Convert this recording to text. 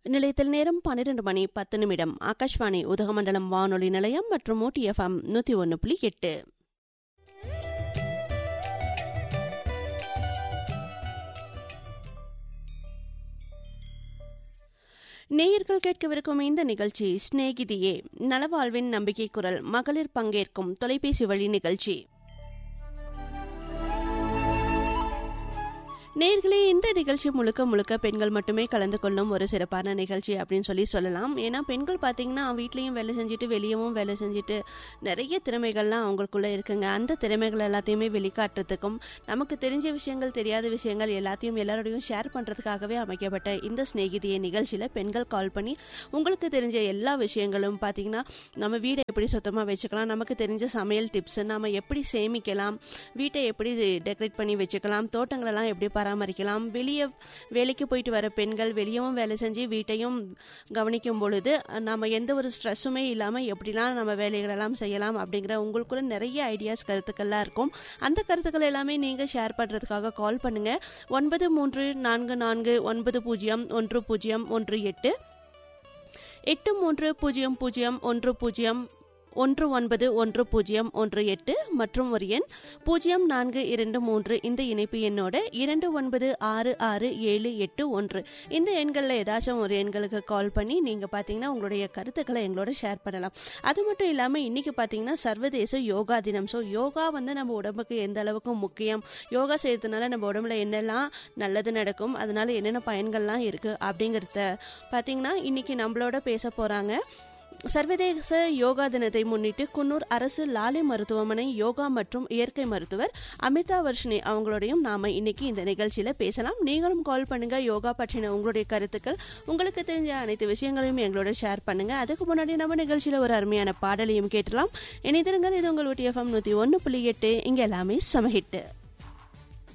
நிலையத்தில் நேரம் பன்னிரண்டு மணி பத்து நிமிடம் ஆகாஷ்வாணி உதகமண்டலம் வானொலி நிலையம் மற்றும் ஊட்டி எஃப்எம் நூற்றி ஒன்று புள்ளி எட்டு நேயர்கள் கேட்கவிருக்கும் இந்த நிகழ்ச்சி ஸ்நேகிதியே நலவாழ்வின் நம்பிக்கை குரல் மகளிர் பங்கேற்கும் தொலைபேசி வழி நிகழ்ச்சி நேர்களே இந்த நிகழ்ச்சி முழுக்க முழுக்க பெண்கள் மட்டுமே கலந்து கொள்ளும் ஒரு சிறப்பான நிகழ்ச்சி அப்படின்னு சொல்லி சொல்லலாம் ஏன்னா பெண்கள் பார்த்தீங்கன்னா வீட்லேயும் வேலை செஞ்சுட்டு வெளியவும் வேலை செஞ்சுட்டு நிறைய திறமைகள்லாம் அவங்களுக்குள்ள இருக்குங்க அந்த திறமைகள் எல்லாத்தையுமே வெளிக்காட்டுறதுக்கும் நமக்கு தெரிஞ்ச விஷயங்கள் தெரியாத விஷயங்கள் எல்லாத்தையும் எல்லாரோடையும் ஷேர் பண்ணுறதுக்காகவே அமைக்கப்பட்ட இந்த ஸ்நேகிதிய நிகழ்ச்சியில் பெண்கள் கால் பண்ணி உங்களுக்கு தெரிஞ்ச எல்லா விஷயங்களும் பார்த்தீங்கன்னா நம்ம வீடை எப்படி சுத்தமாக வச்சுக்கலாம் நமக்கு தெரிஞ்ச சமையல் டிப்ஸ் நம்ம எப்படி சேமிக்கலாம் வீட்டை எப்படி டெக்கரேட் பண்ணி வச்சுக்கலாம் தோட்டங்களெல்லாம் எப்படி பராமரிக்கலாம் வெளியே வேலைக்கு போயிட்டு வர பெண்கள் வெளியவும் வேலை செஞ்சு வீட்டையும் கவனிக்கும் பொழுது நம்ம எந்த ஒரு ஸ்ட்ரெஸ்ஸுமே இல்லாமல் எப்படிலாம் நம்ம வேலைகளெல்லாம் செய்யலாம் அப்படிங்கிற உங்களுக்குள்ள நிறைய ஐடியாஸ் கருத்துக்கள்லாம் இருக்கும் அந்த கருத்துக்கள் எல்லாமே நீங்கள் ஷேர் பண்ணுறதுக்காக கால் பண்ணுங்கள் ஒன்பது மூன்று நான்கு நான்கு ஒன்பது பூஜ்ஜியம் ஒன்று பூஜ்ஜியம் ஒன்று எட்டு எட்டு மூன்று பூஜ்ஜியம் பூஜ்ஜியம் ஒன்று பூஜ்ஜியம் ஒன்று ஒன்பது ஒன்று பூஜ்ஜியம் ஒன்று எட்டு மற்றும் ஒரு எண் பூஜ்ஜியம் நான்கு இரண்டு மூன்று இந்த இணைப்பு எண்ணோட இரண்டு ஒன்பது ஆறு ஆறு ஏழு எட்டு ஒன்று இந்த எண்களில் ஏதாச்சும் ஒரு எண்களுக்கு கால் பண்ணி நீங்கள் பார்த்தீங்கன்னா உங்களுடைய கருத்துக்களை எங்களோட ஷேர் பண்ணலாம் அது மட்டும் இல்லாமல் இன்றைக்கி பார்த்தீங்கன்னா சர்வதேச யோகா தினம் ஸோ யோகா வந்து நம்ம உடம்புக்கு எந்த அளவுக்கு முக்கியம் யோகா செய்யறதுனால நம்ம உடம்புல என்னெல்லாம் நல்லது நடக்கும் அதனால என்னென்ன பயன்கள்லாம் இருக்குது அப்படிங்கிறத பார்த்தீங்கன்னா இன்றைக்கி நம்மளோட பேச போகிறாங்க சர்வதேச யோகா தினத்தை முன்னிட்டு குன்னூர் அரசு லாலை மருத்துவமனை யோகா மற்றும் இயற்கை மருத்துவர் அமிதா வர்ஷினி அவங்களோடையும் நாம இன்னைக்கு இந்த நிகழ்ச்சியில பேசலாம் நீங்களும் கால் பண்ணுங்க யோகா பற்றின உங்களுடைய கருத்துக்கள் உங்களுக்கு தெரிஞ்ச அனைத்து விஷயங்களையும் எங்களோட ஷேர் பண்ணுங்க அதுக்கு முன்னாடி நம்ம நிகழ்ச்சியில ஒரு அருமையான பாடலையும் கேட்டலாம் இணைந்திருங்கள் இது உங்கள் ஊட்டி எஃப்எம் நூத்தி ஒன்னு புள்ளி எட்டு இங்க எல்லாமே சமஹிட்டு